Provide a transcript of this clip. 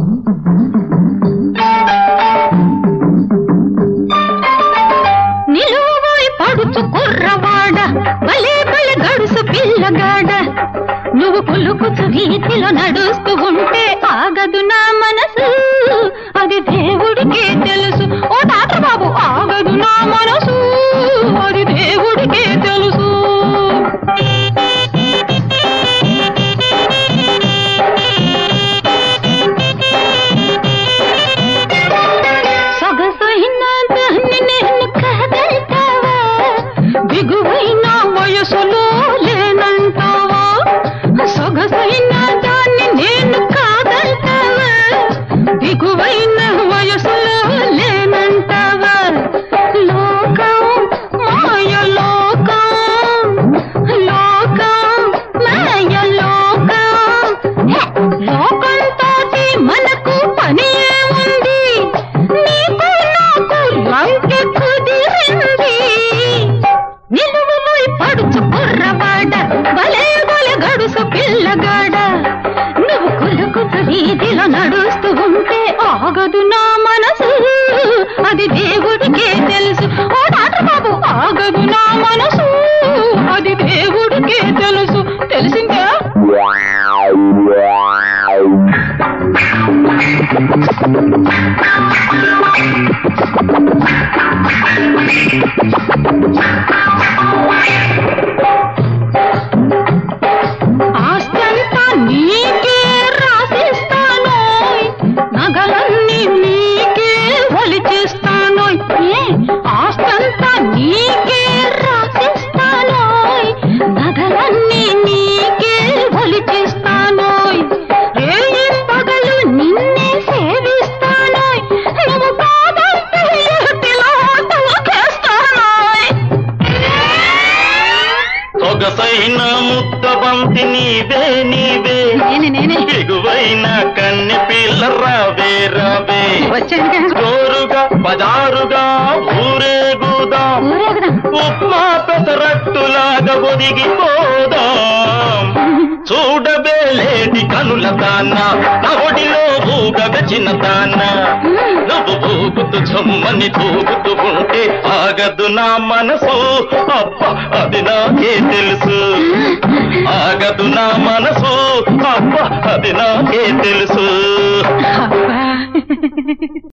నిలువబోయి పడుచు కుర్రవాడ భలే భలే గడుసు పిల్లగాడ నువ్వు పులుకుచు వీధిలో నడుస్తూ ఉంటే ఆగదు నా మనసు అది దేవుడికే తెలుసు ఓ డాక్టర్ బాబు ఆగదు నా మనసు అది దేవుడికే తెలుసు సొగసైన దాన్ని నేను కాదంటావా దిగువైన వయసులో లేనంటావా సొగసైన దాన్ని నేను కాదంటావా దిగువైన వయసులో లేనంటావా లోకం మాయ లోకం లోకం మాయ లోకం హే! లోకంతోటి మనకు పని ఏముంది నీకు నాకు లంకె కుదిరింది నిలువులోయి పడుచు కుర్రవాడ భలే భలే గడుసు పిల్లగాడ నువ్వు కులుకుతు వీధిలో నడుస్తూ ఉంటే ఆగదు నా మనసు అది దేవుడికే తెలుసు ఓ డాక్టర్ బాబు ఆగదు నా మనసు అది దేవుడికే తెలుసు తెలిసిందా ఆస్తంతా నీకే రాసిస్తానోయ్ నగలన్నీ నీకే ఒలిచేస్తానోయ్ ఏ, ఆస్తంతా నీకే రాసిస్తానోయ్ నగలన్నీ నీకే ఒలిచేస్తానోయ్ రేయి పగలు నిన్నే సేవిస్తానోయ్ నువ్వు కాదంటే ఏటిలో తలకేస్తానోయ్ సొగసైన ముద్దబంతి నీవే నీవే నేనే నేనే దిగువైన కన్నె పిల్ల రావే రావే వచ్చానుగా జోరుగా బజారుగా ఊరేగుదాం ఊరేగుదాం ఉప్మా పెసరట్టులాగా ఒదిగిపోదాం చూడబే లేటి కనుల దాన్న నవడిలో ఊగగ చిన్న దాన్న నువ్వు ఊగుతూ జమ్మని తూగుతూ ఉంటే ఆగదు నా మనసు అప్ప అది నాకే తెలుసు ఆగదు నా మనసు అప్ప అది నాకే తెలుసు అబ్బా